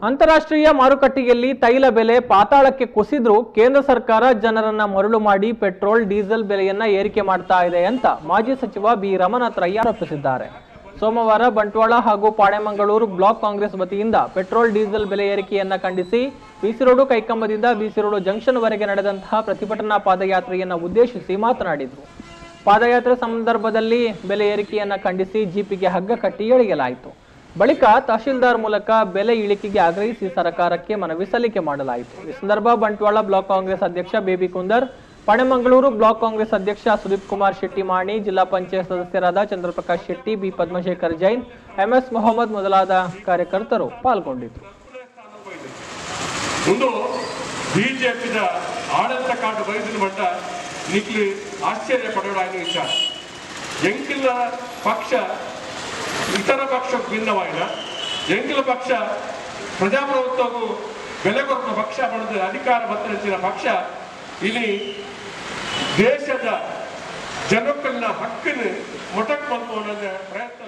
ಅಂತಾರಾಷ್ಟ್ರೀಯ ಮಾರುಕಟ್ಟೆಯಲ್ಲಿ ತೈಲ ಬೆಲೆ ಪಾತಾಳಕ್ಕೆ ಕುಸಿದ್ರೂ ಕೇಂದ್ರ ಸರ್ಕಾರ ಜನರನ್ನ ಮರಳು ಮಾಡಿ ಪೆಟ್ರೋಲ್ ಡೀಸೆಲ್ ಬೆಲೆಯನ್ನ ಏರಿಕೆ ಮಾಡ್ತಾ ಇದೆ ಅಂತ ಮಾಜಿ ಸಚಿವ ಬಿ ರಮನಾಥ್ರಯ್ಯ ಆರೋಪಿಸಿದ್ದಾರೆ ಸೋಮವಾರ ಬಂಟ್ವಾಳ ಹಾಗೂ ಪಾಣೆಮಂಗಳೂರು ಬ್ಲಾಕ್ ಕಾಂಗ್ರೆಸ್ ವತಿಯಿಂದ ಪೆಟ್ರೋಲ್ ಡೀಸೆಲ್ ಬೆಲೆ ಏರಿಕೆಯನ್ನ ಖಂಡಿಸಿ ಬಿಸಿ ರೋಡು ಕೈಕಂಬದಿಂದ ಬಿಸಿ ರೋಡು ಜಂಕ್ಷನ್ ವರೆಗೆ ನಡೆದಂತಹ ಪ್ರತಿಭಟನಾ ಪಾದಯಾತ್ರೆಯನ್ನ ಉದ್ದೇಶಿಸಿ ಮಾತನಾಡಿದರು ಪಾದಯಾತ್ರೆ ಸಂದರ್ಭದಲ್ಲಿ ಬೆಲೆ ಏರಿಕೆಯನ್ನ ಖಂಡಿಸಿ ಜೀಪಿಗೆ ಹಗ್ಗ ಕಟ್ಟಿ ಎಳೆಯಲಾಯಿತು ಬಳಿಕ ತಹಶೀಲ್ದಾರ್ ಮೂಲಕ ಬೆಲೆ ಇಳಿಕೆಗೆ ಆಗ್ರಹಿಸಿ ಸರ್ಕಾರಕ್ಕೆ ಮನವಿ ಸಲ್ಲಿಕೆ ಮಾಡಲಾಯಿತು ಈ ಸಂದರ್ಭ ಬಂಟ್ವಾಳ ಬ್ಲಾಕ್ ಕಾಂಗ್ರೆಸ್ ಅಧ್ಯಕ್ಷ ಬೇಬಿ ಕುಂದರ್ ಪಣೆಮಂಗಳೂರು ಬ್ಲಾಕ್ ಕಾಂಗ್ರೆಸ್ ಅಧ್ಯಕ್ಷ ಸುದೀಪ್ ಕುಮಾರ್ ಶೆಟ್ಟಿ ಮಾಣಿ ಜಿಲ್ಲಾ ಪಂಚಾಯತ್ ಸದಸ್ಯರಾದ ಚಂದ್ರಪ್ರಕಾಶ್ ಶೆಟ್ಟಿ ಬಿ ಪದ್ಮಶೇಖರ್ ಜೈನ್ ಎಂಎಸ್ ಮೊಹಮ್ಮದ್ ಮೊದಲಾದ ಕಾರ್ಯಕರ್ತರು ಪಾಲ್ಗೊಂಡಿದ್ದರು ಒಂದು ಬಿಜೆಪಿದ ಆಡಳಿತ ಕಾಂಡ ಬಯಸಿನ ಮಟ್ಟ ನಿಕ್ಲಿ ಆಶ್ಚರ್ಯ ಪಡೋಡಾಗಿನ ವಿಚಾರ ಎಂಕಿಲ ಪಕ್ಷ ಇತರ ಪಕ್ಷ ಭಿನ್ನವಾಯಿನ ಎಂಕಿಲ ಪಕ್ಷ ಪ್ರಜಾಪ್ರಭುತ್ವಕ್ಕೂ ಬೆಲೆ ಕೊಟ್ಟ ಪಕ್ಷ ಪಡೆದ ಅಧಿಕಾರ ಬತ್ತರಿಸಿದ ಪಕ್ಷ ಇಲ್ಲಿ ದೇಶದ ಜನಕ್ಕನ್ನ ಹಕ್ಕನ್ನು ಮೊಟಕ್ ಮಲ್ಪೋಣ ಪ್ರಯತ್ನ